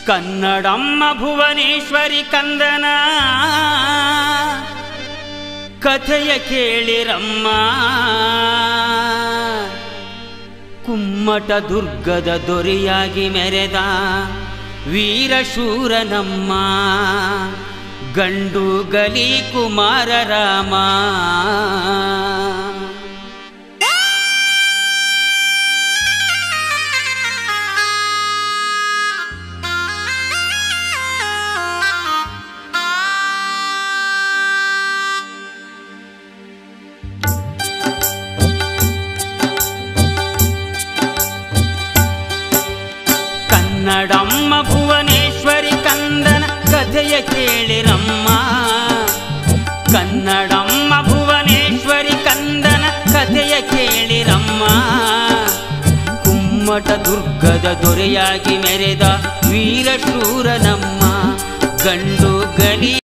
ಕನ್ನಡಮ್ಮ ಭುವನೇಶ್ವರಿ ಕಂದನ ಕಥೆಯ ಕೇಳಿರಮ್ಮ ಕುಮ್ಮಟ ದುರ್ಗದ ದೊರೆಯಾಗಿ ಮೆರೆದ ವೀರಶೂರನಮ್ಮ ಗಂಡು ಗಲಿ ಕುಮಾರ ರಾಮ ಕನ್ನಡಮ್ಮ ಭುವನೇಶ್ವರಿ ಕಂದನ ಕಥೆಯ ಕೇಳಿರಮ್ಮ ಕನ್ನಡಮ್ಮ ಭುವನೇಶ್ವರಿ ಕಂದನ ಕಥೆಯ ಕೇಳಿರಮ್ಮ ಕುಮ್ಮಟ ದುರ್ಗದ ದೊರೆಯಾಗಿ ಮೆರೆದ ವೀರಶೂರನಮ್ಮ ಗಂಡು ಗಲಿ